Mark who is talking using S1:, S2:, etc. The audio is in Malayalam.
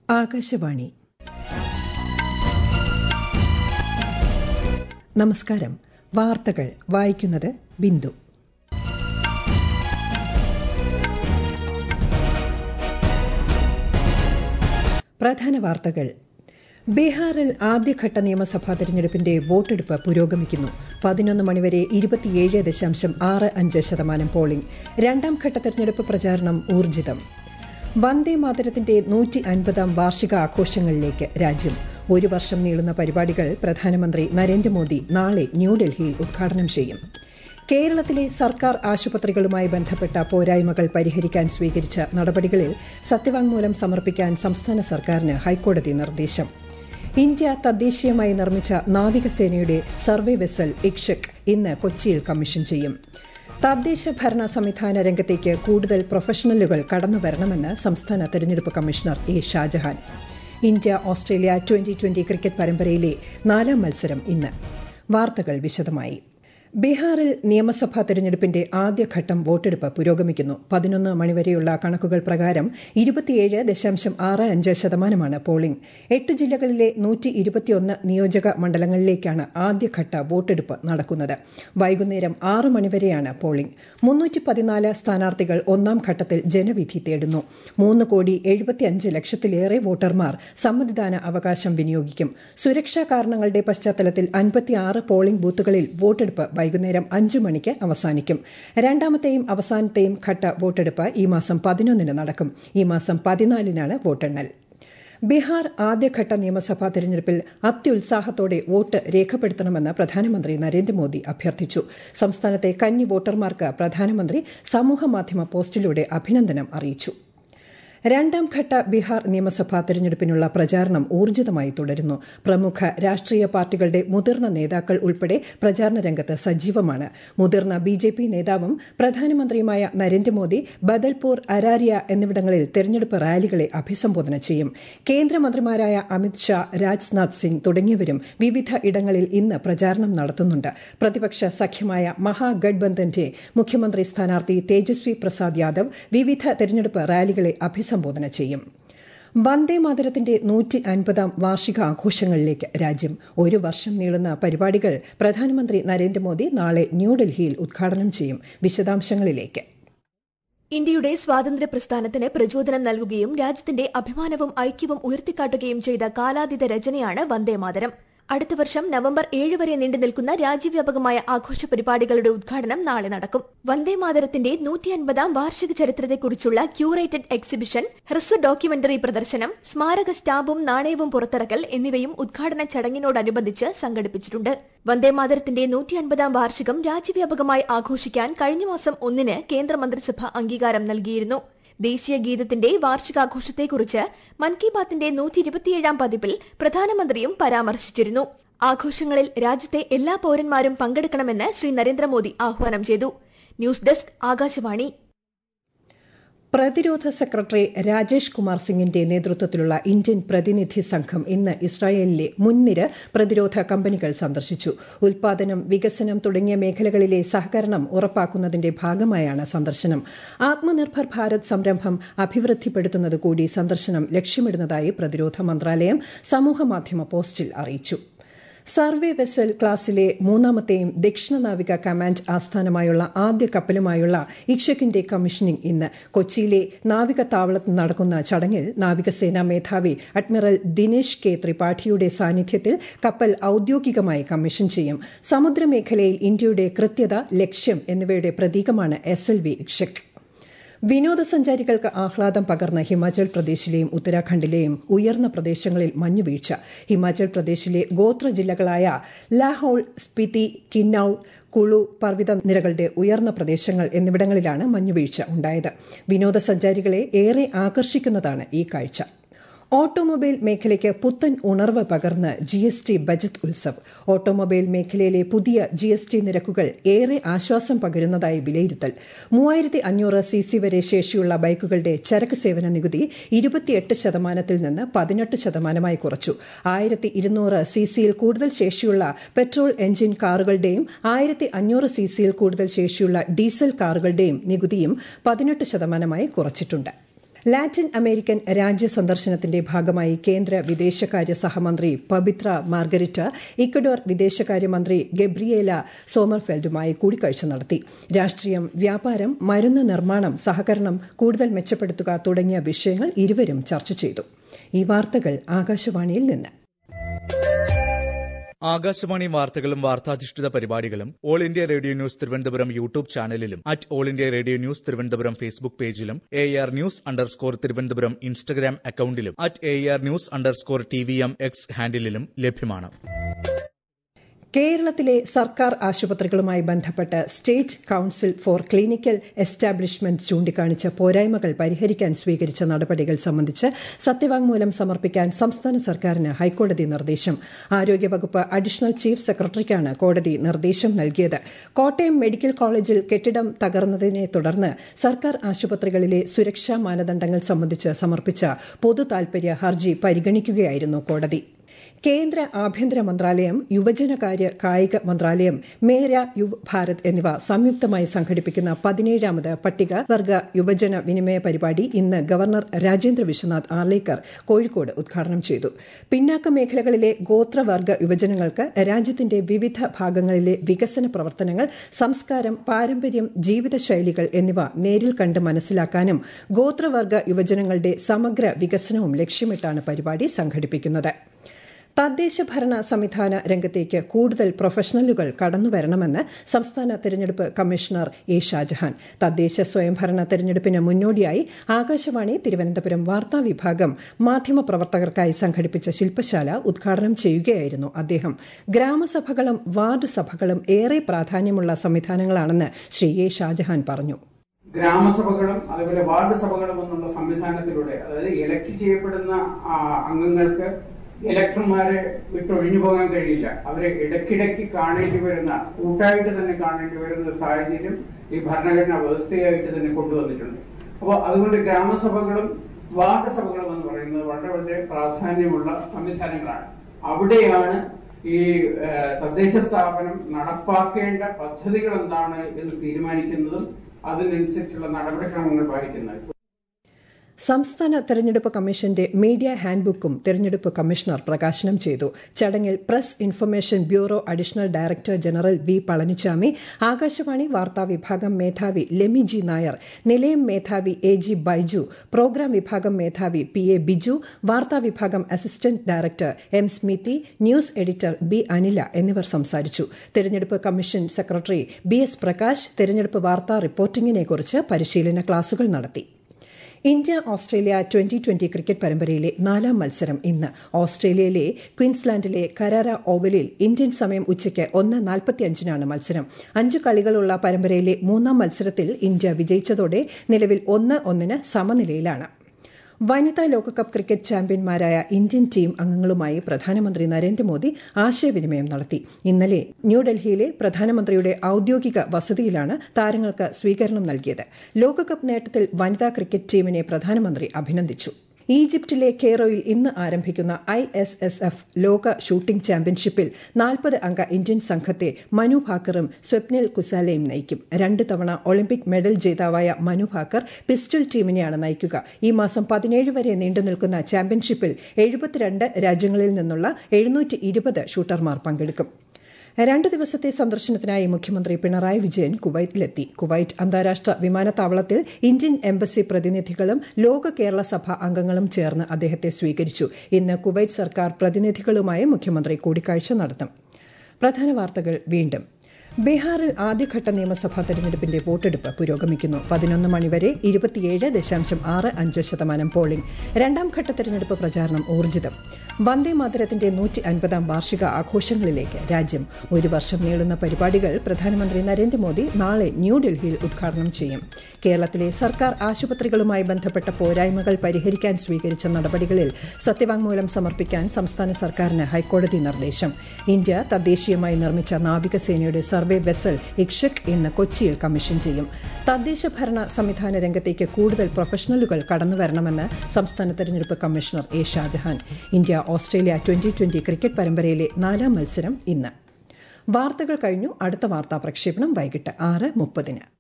S1: ആകാശവാണി നമസ്കാരം വാർത്തകൾ വായിക്കുന്നത് ബിന്ദു പ്രധാന വാർത്തകൾ ബീഹാറിൽ ആദ്യഘട്ട നിയമസഭാ തെരഞ്ഞെടുപ്പിന്റെ വോട്ടെടുപ്പ് പുരോഗമിക്കുന്നു പതിനൊന്ന് മണിവരെ ഇരുപത്തിയേഴ് ദശാംശം ആറ് അഞ്ച് ശതമാനം പോളിംഗ് രണ്ടാം ഘട്ട തെരഞ്ഞെടുപ്പ് പ്രചാരണം ഊർജിതം വന്ദേ മാതരത്തിന്റെ നൂറ്റി അൻപതാം വാർഷിക ആഘോഷങ്ങളിലേക്ക് രാജ്യം ഒരു വർഷം നീളുന്ന പരിപാടികൾ പ്രധാനമന്ത്രി നരേന്ദ്രമോദി നാളെ ന്യൂഡൽഹിയിൽ ഉദ്ഘാടനം ചെയ്യും കേരളത്തിലെ സർക്കാർ ആശുപത്രികളുമായി ബന്ധപ്പെട്ട പോരായ്മകൾ പരിഹരിക്കാൻ സ്വീകരിച്ച നടപടികളിൽ സത്യവാങ്മൂലം സമർപ്പിക്കാൻ സംസ്ഥാന സർക്കാരിന് ഹൈക്കോടതി നിർദ്ദേശം ഇന്ത്യ തദ്ദേശീയമായി നിർമ്മിച്ച നാവികസേനയുടെ സർവേ വെസൽ ഇക്ഷക് ഇന്ന് കൊച്ചിയിൽ കമ്മീഷൻ ചെയ്യും തദ്ദേശ ഭരണ സംവിധാന രംഗത്തേക്ക് കൂടുതൽ പ്രൊഫഷണലുകൾ കടന്നുവരണമെന്ന് സംസ്ഥാന തെരഞ്ഞെടുപ്പ് commissioner A Shajahan India Australia twenty twenty cricket പരമ്പരയിലെ നാലാം മത്സരം ഇന്ന് വാർത്തകൾ വിശദമായി ബീഹാറിൽ നിയമസഭാ തെരഞ്ഞെടുപ്പിന്റെ ആദ്യഘട്ടം വോട്ടെടുപ്പ് പുരോഗമിക്കുന്നു പതിനൊന്ന് മണിവരെയുള്ള കണക്കുകൾ പ്രകാരം ഇരുപത്തിയേഴ് ദശാംശം ആറ് അഞ്ച് ശതമാനമാണ് പോളിംഗ് എട്ട് ജില്ലകളിലെ നൂറ്റി ഇരുപത്തിയൊന്ന് നിയോജക മണ്ഡലങ്ങളിലേക്കാണ് ആദ്യഘട്ട വോട്ടെടുപ്പ് നടക്കുന്നത് വൈകുന്നേരം ആറ് മണിവരെയാണ് പോളിംഗ് മുന്നൂറ്റി പതിനാല് സ്ഥാനാർത്ഥികൾ ഒന്നാം ഘട്ടത്തിൽ ജനവിധി തേടുന്നു മൂന്ന് കോടി എഴുപത്തിയഞ്ച് ലക്ഷത്തിലേറെ വോട്ടർമാർ സമ്മതിദാന അവകാശം വിനിയോഗിക്കും സുരക്ഷാ കാരണങ്ങളുടെ പശ്ചാത്തലത്തിൽ അൻപത്തിയാറ് പോളിംഗ് ബൂത്തുകളിൽ വോട്ടെടുപ്പ് വൈകുന്നേരം അഞ്ച് മണിക്ക് അവസാനിക്കും രണ്ടാമത്തെയും അവസാനത്തെയും ഘട്ട വോട്ടെടുപ്പ് ഈ മാസം പതിനൊന്നിന് നടക്കും ഈ മാസം പതിനാലിനാണ് വോട്ടെണ്ണൽ ബീഹാർ ആദ്യഘട്ട നിയമസഭാ തെരഞ്ഞെടുപ്പിൽ അത്യുത്സാഹത്തോടെ വോട്ട് രേഖപ്പെടുത്തണമെന്ന് പ്രധാനമന്ത്രി നരേന്ദ്രമോദി അഭ്യർത്ഥിച്ചു സംസ്ഥാനത്തെ കന്നി വോട്ടർമാർക്ക് പ്രധാനമന്ത്രി സമൂഹമാധ്യമ പോസ്റ്റിലൂടെ അഭിനന്ദനം അറിയിച്ചു രണ്ടാം ഘട്ട ബീഹാർ നിയമസഭാ തെരഞ്ഞെടുപ്പിനുള്ള പ്രചാരണം ഊർജിതമായി തുടരുന്നു പ്രമുഖ രാഷ്ട്രീയ പാർട്ടികളുടെ മുതിർന്ന നേതാക്കൾ ഉൾപ്പെടെ പ്രചാരണ രംഗത്ത് സജീവമാണ് മുതിർന്ന ബി ജെ പി നേതാവും പ്രധാനമന്ത്രിയുമായ നരേന്ദ്രമോദി ബദൽപൂർ അരാരിയ എന്നിവിടങ്ങളിൽ തെരഞ്ഞെടുപ്പ് റാലികളെ അഭിസംബോധന ചെയ്യും കേന്ദ്രമന്ത്രിമാരായ അമിത് ഷാ രാജ്നാഥ് സിംഗ് തുടങ്ങിയവരും വിവിധ ഇടങ്ങളിൽ ഇന്ന് പ്രചാരണം നടത്തുന്നുണ്ട് പ്രതിപക്ഷ സഖ്യമായ മഹാഗഡ്ബന്ധന്റെ മുഖ്യമന്ത്രി സ്ഥാനാർത്ഥി തേജസ്വി പ്രസാദ് യാദവ് വിവിധ തെരഞ്ഞെടുപ്പ് റാലികളെ അഭിസംബോധന അഭിസംബോധന ചെയ്യും വന്ദേ മാതരത്തിന്റെ നൂറ്റി അൻപതാം വാർഷിക ആഘോഷങ്ങളിലേക്ക് രാജ്യം ഒരു വർഷം നീളുന്ന പരിപാടികൾ പ്രധാനമന്ത്രി നരേന്ദ്രമോദി നാളെ ന്യൂഡൽഹിയിൽ ഉദ്ഘാടനം ചെയ്യും വിശദാംശങ്ങളിലേക്ക്
S2: ഇന്ത്യയുടെ സ്വാതന്ത്ര്യ പ്രസ്ഥാനത്തിന് പ്രചോദനം നൽകുകയും രാജ്യത്തിന്റെ അഭിമാനവും ഐക്യവും ഉയർത്തിക്കാട്ടുകയും ചെയ്ത കാലാതീത രചനയാണ് വന്ദേമാതരം അടുത്ത വർഷം നവംബർ ഏഴ് വരെ നീണ്ടു നിൽക്കുന്ന രാജ്യവ്യാപകമായ ആഘോഷ പരിപാടികളുടെ ഉദ്ഘാടനം നാളെ നടക്കും വന്ദേ മാതരത്തിന്റെ നൂറ്റി അൻപതാം വാർഷിക ചരിത്രത്തെക്കുറിച്ചുള്ള ക്യൂറേറ്റഡ് എക്സിബിഷൻ ഹ്രസ്വ ഡോക്യുമെന്ററി പ്രദർശനം സ്മാരക സ്റ്റാമ്പും നാണയവും പുറത്തിറക്കൽ എന്നിവയും ഉദ്ഘാടന ചടങ്ങിനോടനുബന്ധിച്ച് സംഘടിപ്പിച്ചിട്ടുണ്ട് വന്ദേമാതരത്തിന്റെ നൂറ്റി അൻപതാം വാർഷികം രാജ്യവ്യാപകമായി ആഘോഷിക്കാൻ കഴിഞ്ഞ മാസം ഒന്നിന് കേന്ദ്രമന്ത്രിസഭ അംഗീകാരം നൽകിയിരുന്നു ദേശീയ ഗീതത്തിന്റെ വാർഷികാഘോഷത്തെക്കുറിച്ച് മൻ കി ബാത്തിന്റെ നൂറ്റി ഇരുപത്തിയേഴാം പതിപ്പിൽ പ്രധാനമന്ത്രിയും പരാമർശിച്ചിരുന്നു ആഘോഷങ്ങളിൽ രാജ്യത്തെ എല്ലാ പൌരന്മാരും പങ്കെടുക്കണമെന്ന് ശ്രീ നരേന്ദ്രമോദി ആഹ്വാനം ചെയ്തു ന്യൂസ് ഡെസ്ക് ആകാശവാണി
S1: പ്രതിരോധ സെക്രട്ടറി രാജേഷ് കുമാർ സിംഗിന്റെ നേതൃത്വത്തിലുള്ള ഇന്ത്യൻ പ്രതിനിധി സംഘം ഇന്ന് ഇസ്രായേലിലെ മുൻനിര പ്രതിരോധ കമ്പനികൾ സന്ദർശിച്ചു ഉൽപാദനം വികസനം തുടങ്ങിയ മേഖലകളിലെ സഹകരണം ഉറപ്പാക്കുന്നതിന്റെ ഭാഗമായാണ് സന്ദർശനം ആത്മനിർഭർ ഭാരത് സംരംഭം അഭിവൃദ്ധിപ്പെടുത്തുന്നത് കൂടി സന്ദർശനം ലക്ഷ്യമിടുന്നതായി പ്രതിരോധ മന്ത്രാലയം സമൂഹമാധ്യമ പോസ്റ്റിൽ അറിയിച്ചു സർവേ വെസൽ ക്ലാസിലെ മൂന്നാമത്തെയും ദക്ഷിണ നാവിക കമാൻഡ് ആസ്ഥാനമായുള്ള ആദ്യ കപ്പലുമായുള്ള ഇക്ഷക്കിന്റെ കമ്മീഷനിംഗ് ഇന്ന് കൊച്ചിയിലെ നാവിക താവളത്ത് നടക്കുന്ന ചടങ്ങിൽ നാവികസേനാ മേധാവി അഡ്മിറൽ ദിനേശ് കെ ത്രിപാഠിയുടെ സാന്നിധ്യത്തിൽ കപ്പൽ ഔദ്യോഗികമായി കമ്മീഷൻ ചെയ്യും സമുദ്രമേഖലയിൽ ഇന്ത്യയുടെ കൃത്യത ലക്ഷ്യം എന്നിവയുടെ പ്രതീകമാണ് എസ് എൽ വി ഇക്ഷക് വിനോദസഞ്ചാരികൾക്ക് ആഹ്ലാദം പകർന്ന ഹിമാചൽ പ്രദേശിലെയും ഉത്തരാഖണ്ഡിലെയും ഉയർന്ന പ്രദേശങ്ങളിൽ മഞ്ഞുവീഴ്ച ഹിമാചൽ പ്രദേശിലെ ഗോത്ര ജില്ലകളായ ലാഹോൾ സ്പിതി കിന്നൌ കുളു പർവ്വത നിരകളുടെ ഉയർന്ന പ്രദേശങ്ങൾ എന്നിവിടങ്ങളിലാണ് മഞ്ഞുവീഴ്ച ഉണ്ടായത് വിനോദസഞ്ചാരികളെ ഏറെ ആകർഷിക്കുന്നതാണ് ഈ കാഴ്ച ഓട്ടോമൊബൈൽ മേഖലയ്ക്ക് പുത്തൻ ഉണർവ് പകർന്ന് G S T budget Utsav automobile മേഖലയിലെ പുതിയ ജി എസ് ടി നിരക്കുകൾ ഏറെ ആശ്വാസം പകരുന്നതായി വിലയിരുത്തൽ മൂവായിരത്തി അഞ്ഞൂറ് സി സി വരെ ശേഷിയുള്ള ബൈക്കുകളുടെ ചരക്ക് സേവന നികുതി ഇരുപത്തിയെട്ട് ശതമാനത്തിൽ നിന്ന് പതിനെട്ട് ശതമാനമായി കുറച്ചു ആയിരത്തി ഇരുന്നൂറ് സി സിയിൽ കൂടുതൽ ശേഷിയുള്ള പെട്രോൾ എഞ്ചിൻ കാറുകളുടെയും ആയിരത്തി അഞ്ഞൂറ് സി സിയിൽ കൂടുതൽ ശേഷിയുള്ള ഡീസൽ കാറുകളുടെയും നികുതിയും പതിനെട്ട് ശതമാനമായി കുറച്ചിട്ടുണ്ട് ലാറ്റിൻ അമേരിക്കൻ രാജ്യ സന്ദർശനത്തിന്റെ ഭാഗമായി കേന്ദ്ര വിദേശകാര്യ സഹമന്ത്രി പബിത്ര മാർഗരിറ്റ ഇക്വഡോർ വിദേശകാര്യമന്ത്രി ഗബ്രിയേല സോമർഫെൽഡുമായി കൂടിക്കാഴ്ച നടത്തി രാഷ്ട്രീയം വ്യാപാരം മരുന്ന് നിർമ്മാണം സഹകരണം കൂടുതൽ മെച്ചപ്പെടുത്തുക തുടങ്ങിയ വിഷയങ്ങൾ ഇരുവരും ചർച്ച ചെയ്തു ഈ വാർത്തകൾ ആകാശവാണിയിൽ നിന്ന്
S3: ആകാശവാണി വാർത്തകളും വാർത്താധിഷ്ഠിത പരിപാടികളും all India radio news Thiruvananthapuram YouTube ചാനലിലും at all India radio news Thiruvananthapuram Facebook പേജിലും A R news underscore Thiruvananthapuram Instagram അക്കൌണ്ടിലും at A R news underscore T V M X ഹാൻഡിലും ലഭ്യമാണ്
S1: കേരളത്തിലെ സർക്കാർ ആശുപത്രികളുമായി ബന്ധപ്പെട്ട് state council for clinical establishment ചൂണ്ടിക്കാണിച്ച പോരായ്മകൾ പരിഹരിക്കാൻ സ്വീകരിച്ച നടപടികൾ സംബന്ധിച്ച് സത്യവാങ്മൂലം സമർപ്പിക്കാൻ സംസ്ഥാന സർക്കാരിന് ഹൈക്കോടതി നിർദ്ദേശം ആരോഗ്യവകുപ്പ് അഡീഷണൽ ചീഫ് സെക്രട്ടറിക്കാണ് കോടതി നിർദ്ദേശം നൽകിയത് കോട്ടയം മെഡിക്കൽ കോളേജിൽ കെട്ടിടം തകർന്നതിനെ തുടർന്ന് സർക്കാർ ആശുപത്രികളിലെ സുരക്ഷാ മാനദണ്ഡങ്ങൾ സംബന്ധിച്ച് സമർപ്പിച്ച പൊതു താൽപര്യ ഹർജി പരിഗണിക്കുകയായിരുന്നു കോടതി കേന്ദ്ര ആഭ്യന്തര മന്ത്രാലയം യുവജനകാര്യ കായിക മന്ത്രാലയം മേര യുവ് ഭാരത് എന്നിവ സംയുക്തമായി സംഘടിപ്പിക്കുന്ന പതിനേഴാമത് പട്ടികവർഗ യുവജന വിനിമയ പരിപാടി ഇന്ന് ഗവർണർ രാജേന്ദ്ര വിശ്വനാഥ് ആർലേക്കർ കോഴിക്കോട് ഉദ്ഘാടനം ചെയ്തു പിന്നാക്ക മേഖലകളിലെ ഗോത്രവർഗ യുവജനങ്ങൾക്ക് രാജ്യത്തിന്റെ വിവിധ ഭാഗങ്ങളിലെ വികസന പ്രവർത്തനങ്ങൾ സംസ്കാരം പാരമ്പര്യം ജീവിതശൈലികൾ എന്നിവ നേരിൽ കണ്ട് മനസ്സിലാക്കാനും ഗോത്രവർഗ യുവജനങ്ങളുടെ സമഗ്ര വികസനവും ലക്ഷ്യമിട്ടാണ് പരിപാടി സംഘടിപ്പിക്കുന്നത് തദ്ദേശ ഭരണ സംവിധാന രംഗത്തേക്ക് കൂടുതൽ പ്രൊഫഷണലുകൾ കടന്നുവരണമെന്ന് സംസ്ഥാന തെരഞ്ഞെടുപ്പ് കമ്മീഷണർ എ ഷാജഹാൻ തദ്ദേശ സ്വയംഭരണ തെരഞ്ഞെടുപ്പിന് മുന്നോടിയായി ആകാശവാണി തിരുവനന്തപുരം വാർത്താ വിഭാഗം മാധ്യമപ്രവർത്തകർക്കായി സംഘടിപ്പിച്ച ശില്പശാല ഉദ്ഘാടനം ചെയ്യുകയായിരുന്നു അദ്ദേഹം ഗ്രാമസഭകളും വാർഡ് സഭകളും ഏറെ പ്രാധാന്യമുള്ള സംവിധാനങ്ങളാണെന്ന് ശ്രീ എ ഷാജഹാൻ പറഞ്ഞു
S4: ഗ്രാമസഭകളും അതുപോലെ വാർഡ് സഭകളും എന്നുള്ള സംവിധാനത്തിലൂടെ അതായത് ഇലക്ട് ചെയ്യപ്പെടുന്ന ആ, അംഗങ്ങൾക്ക് ഇലക്ടർമാരെ വിട്ടൊഴിഞ്ഞു പോകാൻ കഴിയില്ല അവരെ ഇടയ്ക്കിടയ്ക്ക് കാണേണ്ടി വരുന്ന കൂട്ടായിട്ട് തന്നെ കാണേണ്ടി വരുന്ന ഒരു സാഹചര്യം ഈ ഭരണഘടനാ വ്യവസ്ഥയായിട്ട് തന്നെ കൊണ്ടുവന്നിട്ടുണ്ട് അപ്പോൾ അതുകൊണ്ട് ഗ്രാമസഭകളും വാർഡ് സഭകളും എന്ന് പറയുന്നത് വളരെ വളരെ പ്രാധാന്യമുള്ള സംവിധാനങ്ങളാണ് അവിടെയാണ് ഈ ഏഹ്, തദ്ദേശ സ്ഥാപനം നടപ്പാക്കേണ്ട പദ്ധതികൾ എന്താണ് എന്ന് തീരുമാനിക്കുന്നതും അതിനനുസരിച്ചുള്ള നടപടിക്രമങ്ങൾ പാലിക്കുന്നത്
S1: സംസ്ഥാന തെരഞ്ഞെടുപ്പ് കമ്മീഷന്റെ മീഡിയ ഹാൻഡ്ബുക്കും തെരഞ്ഞെടുപ്പ് കമ്മീഷണർ പ്രകാശനം ചെയ്തു ചടങ്ങിൽ press information bureau additional director general V Palanichami Akashvani വാർത്താ വിഭാഗം മേധാവി ലെമി ജി നായർ നിലയം മേധാവി എ ജി ബൈജു പ്രോഗ്രാം വിഭാഗം മേധാവി പി എ ബിജു വാർത്താ വിഭാഗം assistant director M Smithi news editor B Anila എന്നിവർ സംസാരിച്ചു തെരഞ്ഞെടുപ്പ് commission secretary B S Prakash തെരഞ്ഞെടുപ്പ് വാർത്താ റിപ്പോർട്ടിംഗിനെക്കുറിച്ച് പരിശീലന ക്ലാസുകൾ നടത്തി India Australia twenty twenty cricket പരമ്പരയിലെ നാലാം മത്സരം ഇന്ന് ഓസ്ട്രേലിയയിലെ ക്വീൻസ്ലാൻഡിലെ കരാര ഓവലിൽ ഇന്ത്യൻ സമയം ഉച്ചയ്ക്ക് ഒന്ന് നാൽപ്പത്തിയഞ്ചിനാണ് മത്സരം അഞ്ച് കളികളുള്ള പരമ്പരയിലെ മൂന്നാം മത്സരത്തിൽ ഇന്ത്യ വിജയിച്ചതോടെ നിലവിൽ ഒന്ന് ഒന്നിന് സമനിലയിലാണ് വനിതാ ലോകകപ്പ് ക്രിക്കറ്റ് ചാമ്പ്യന്മാരായ ഇന്ത്യൻ ടീം അംഗങ്ങളുമായി പ്രധാനമന്ത്രി നരേന്ദ്രമോദി ആശയവിനിമയം നടത്തി ഇന്നലെ ന്യൂഡൽഹിയിലെ പ്രധാനമന്ത്രിയുടെ ഔദ്യോഗിക വസതിയിലാണ് താരങ്ങൾക്ക് സ്വീകരണം നൽകിയത് ലോകകപ്പ് നേട്ടത്തിൽ വനിതാ ക്രിക്കറ്റ് ടീമിനെ പ്രധാനമന്ത്രി അഭിനന്ദിച്ചു ഈജിപ്തിലെ കെയ്റോയിൽ ഇന്ന് ആരംഭിക്കുന്ന ഐ എസ് എസ് എഫ് ലോക ഷൂട്ടിംഗ് ചാമ്പ്യൻഷിപ്പിൽ നാൽപ്പത് അംഗ ഇന്ത്യൻ സംഘത്തെ മനു ഭാക്കറും സ്വപ്നിൽ കുസാലയും നയിക്കും രണ്ട് തവണ ഒളിമ്പിക് മെഡൽ ജേതാവായ മനു ഭാക്കർ പിസ്റ്റൾ ടീമിനെയാണ് നയിക്കുക ഈ മാസം പതിനേഴ് വരെ നീണ്ടുനിൽക്കുന്ന ചാമ്പ്യൻഷിപ്പിൽ എഴുപത്തിരണ്ട് രാജ്യങ്ങളിൽ നിന്നുള്ള എഴുന്നൂറ്റി ഇരുപത് ഷൂട്ടർമാർ പങ്കെടുക്കും രണ്ടു ദിവസത്തെ സന്ദർശനത്തിനായി മുഖ്യമന്ത്രി പിണറായി വിജയൻ കുവൈറ്റിലെത്തി കുവൈറ്റ് അന്താരാഷ്ട്ര വിമാനത്താവളത്തിൽ ഇന്ത്യൻ എംബസി പ്രതിനിധികളും ലോക കേരള സഭ അംഗങ്ങളും ചേർന്ന് അദ്ദേഹത്തെ സ്വീകരിച്ചു ഇന്ന് കുവൈറ്റ് സർക്കാർ പ്രതിനിധികളുമായി മുഖ്യമന്ത്രി കൂടിക്കാഴ്ച നടത്തും പ്രധാന വാർത്തകൾ വീണ്ടും ബീഹാറിൽ ആദ്യഘട്ട നിയമസഭാ തെരഞ്ഞെടുപ്പിന്റെ വോട്ടെടുപ്പ് പുരോഗമിക്കുന്നു പതിനൊന്ന് മണിവരെ ഇരുപത്തിയേഴ് ദശാംശം ആറ് അഞ്ച് ശതമാനം പോളിംഗ് രണ്ടാം ഘട്ട തെരഞ്ഞെടുപ്പ് പ്രചാരണം ഊർജിതം വന്ദേ മാതരത്തിന്റെ നൂറ്റി അൻപതാം വാർഷിക ആഘോഷങ്ങളിലേക്ക് രാജ്യം ഒരു വർഷം നീളുന്ന പരിപാടികൾ പ്രധാനമന്ത്രി നരേന്ദ്രമോദി നാളെ ന്യൂഡൽഹിയിൽ ഉദ്ഘാടനം ചെയ്യും കേരളത്തിലെ സർക്കാർ ആശുപത്രികളുമായി ബന്ധപ്പെട്ട പോരായ്മകൾ പരിഹരിക്കാൻ സ്വീകരിച്ച നടപടികളിൽ സത്യവാങ്മൂലം സമർപ്പിക്കാൻ സംസ്ഥാന സർക്കാരിന് ഹൈക്കോടതി നിർദ്ദേശം ഇന്ത്യ തദ്ദേശീയമായി നിർമ്മിച്ച നാവികസേനയുടെ സർവേ വെസൽ ഇക്ഷക് ഇന്ന് കൊച്ചിയിൽ കമ്മീഷൻ ചെയ്യും തദ്ദേശ ഭരണ സംവിധാന രംഗത്തേക്ക് കൂടുതൽ പ്രൊഫഷണലുകൾ കടന്നുവരണമെന്ന് സംസ്ഥാന തെരഞ്ഞെടുപ്പ് commissioner A Shajahan India Australia twenty twenty cricket പരമ്പരയിലെ നാലാം മത്സരം ഇന്ന് വാർത്തകൾ കഴിഞ്ഞു അടുത്ത വാർത്താ പ്രക്ഷേപണം വൈകിട്ട് ആറ് മുപ്പതിന്